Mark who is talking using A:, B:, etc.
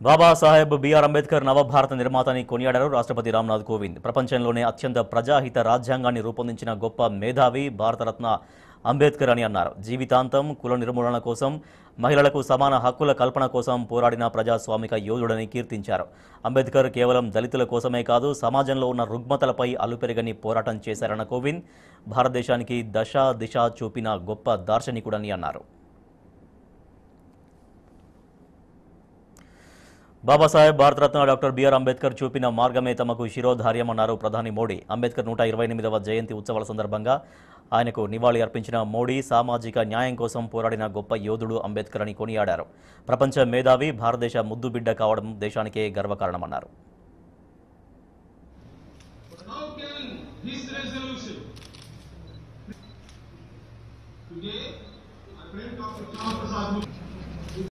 A: Babasaheb BR Ambedkar నవభారత నిర్మాతని కొనియాడారు రాష్ట్రపతి రామ్నాథ్ కోవింద్ ప్రపంచంలోనే అత్యంత ప్రజాహిత రాజ్యాంగాన్ని రూపొందించిన గొప్ప మేధావి భారతరత్న అంబేద్కర్ అని అన్నారు జీవితాంతం కుల నిర్మూలన కోసం మహిళలకు సమాన హక్కుల కల్పన కోసం పోరాడిన ప్రజాస్వామిక యోధుడని కీర్తించారు అంబేద్కర్ కేవలం దళితుల కోసమే కాదు సమాజంలో ఉన్న రుగ్మతలపై అలుపెరగని పోరాటం చేశారన్న కోవింద్ భారతదేశానికి దశ దిశ చూపిన గొప్ప దార్శనికుడని అన్నారు బాబాసాహెబ్ భారతరత్న డాక్టర్ బిఆర్ అంబేద్కర్ చూపిన మార్గమే తమకు శిరోధార్యమన్నారు ప్రధాని మోడీ అంబేద్కర్ నూట ఇరవై ఎనిమిదవ జయంతి ఉత్సవాల సందర్భంగా ఆయనకు నివాళి అర్పించిన మోడీ సామాజిక న్యాయం కోసం పోరాడిన గొప్ప యోధుడు అంబేద్కర్ అని కొనియాడారు ప్రపంచ మేధావి భారతదేశ ముద్దుబిడ్డ కావడం దేశానికే గర్వకారణమన్నారు
B: How can this resolution? Today, my friend Dr. Shyam Prasad Mukherjee